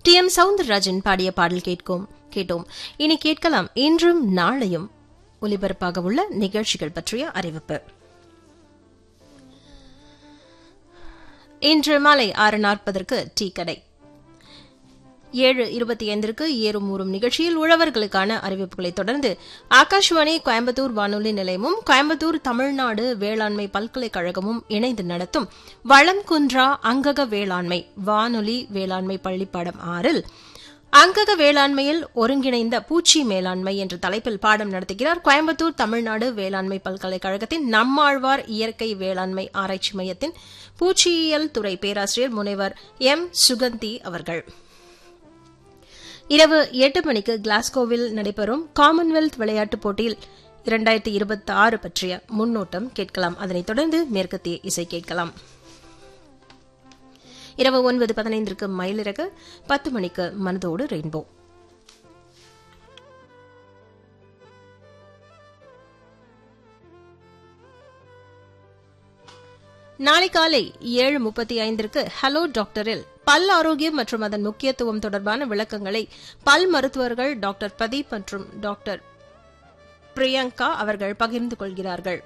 D M Soundararajan பாடிய பாடல் கேட்கும் கேட்டோம் இனி கேட்கலாம் இன்றும் நாளையும் ஒலிபரப்பாக உள்ள நிகழ்ச்சிகள் பற்றிய அறிவிப்பு இன்று மாலை ஆறு நாற்பதற்கு டீ கடை ஏழு இருபத்தி ஐந்திற்கு ஏறும் ஊறும் நிகழ்ச்சியில் உழவர்களுக்கான அறிவிப்புகளை தொடர்ந்து ஆகாஷ்வாணி கோயம்புத்தூர் வானொலி நிலையமும் கோயம்புத்தூர் தமிழ்நாடு வேளாண்மை பல்கலைக்கழகமும் இணைந்து நடத்தும் வளம் குன்றா அங்கக வேளாண்மை வானொலி வேளாண்மை பள்ளிப்பாடம் ஆறில் அங்கக வேளாண்மையில் ஒருங்கிணைந்த பூச்சி மேலாண்மை என்ற தலைப்பில் பாடம் நடத்துகிறார் கோயம்புத்தூர் தமிழ்நாடு வேளாண்மை பல்கலைக்கழகத்தின் நம்மாழ்வார் இயற்கை வேளாண்மை ஆராய்ச்சி மையத்தின் பூச்சியியல் துறை பேராசிரியர் முனைவர் எம் சுகந்தி அவர்கள் இரவு எட்டு மணிக்கு கிளாஸ்கோவில் நடைபெறும் காமன்வெல்த் விளையாட்டுப் போட்டியில் இரண்டாயிரத்தி இருபத்தி ஆறு பற்றிய முன்னோட்டம் கேட்கலாம் அதனைத் தொடர்ந்து மேற்கத்திய இசை கேட்கலாம் இரவு ஒன்பது பதினைந்திற்கு மயிலிறகு பத்து மணிக்கு மனதோடு ரெயின்போ நாளை காலை ஏழு முப்பத்தி ஐந்திற்கு ஹலோ டாக்டரில் பல் ஆரோக்கியம் மற்றும் அதன் முக்கியத்துவம் தொடர்பான விளக்கங்களை பல் மருத்துவர்கள் டாக்டர் பிரதீப் மற்றும் டாக்டர் பிரியங்கா அவர்கள் பகிர்ந்து கொள்கிறார்கள்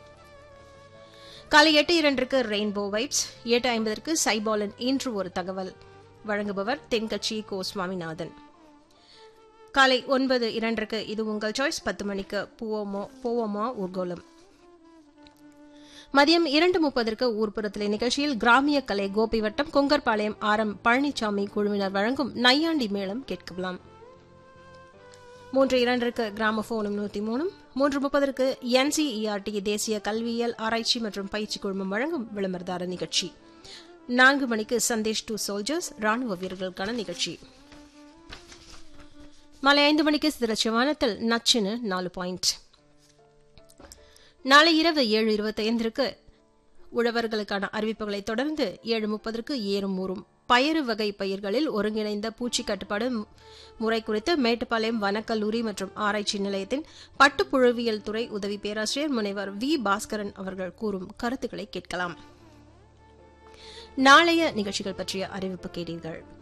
காலை எட்டு இரண்டிற்கு ரெயின்போ வைப்ஸ் எட்டு ஐம்பதற்கு சைபாலன் இன்று ஒரு தகவல் வழங்குபவர் தென்கட்சி கோ சுவாமிநாதன் காலை ஒன்பது இரண்டிற்கு இது உங்கள் சாய்ஸ் பத்து மணிக்கு பூவோமோ போவோமா ஊர்கோலம் மதியம் இரண்டு முப்பதற்கு ஊர்ப்புறத்திலே நிகழ்ச்சியில் கிராமிய கலை கோபிவட்டம் கொங்கர்பாளையம் ஆர் எம் பழனிசாமி குழுவினர் வழங்கும் நையாண்டி மேளம் கேட்கலாம் மூன்று இரண்டிற்கு கிராமபோனும் நூத்தி மூணும் மூன்று முப்பதற்கு என்சிஇஆர்டி தேசிய கல்வியியல் ஆராய்ச்சி மற்றும் பயிற்சி குழுமம் வழங்கும் விளம்பரதார நிகழ்ச்சி நான்கு மணிக்கு சந்தேஷ் டு சோல்ஜர்ஸ் ராணுவ வீரர்களுக்கான நிகழ்ச்சி மாலை ஐந்து மணிக்கு சிதறச்சவானத்தில் நச்சுன்னு நாலு பாயிண்ட் நாளை இரவு ஏழு இருபத்தி ஐந்திற்கு உழவர்களுக்கான அறிவிப்புகளை தொடர்ந்து ஏழு முப்பதற்கு ஏறும் ஊறும் பயறு வகை பயிர்களில் ஒருங்கிணைந்த பூச்சி கட்டுப்பாடு முறை குறித்து மேட்டுப்பாளையம் வனக்கல்லூரி மற்றும் ஆராய்ச்சி நிலையத்தின் பட்டுப்புழுவியல் துறை உதவி பேராசிரியர் முனைவர் வி பாஸ்கரன் அவர்கள் கூறும் கருத்துக்களை கேட்கலாம் நாளைய நிகழ்ச்சிகள் பற்றிய அறிவிப்பு கேட்டீர்கள்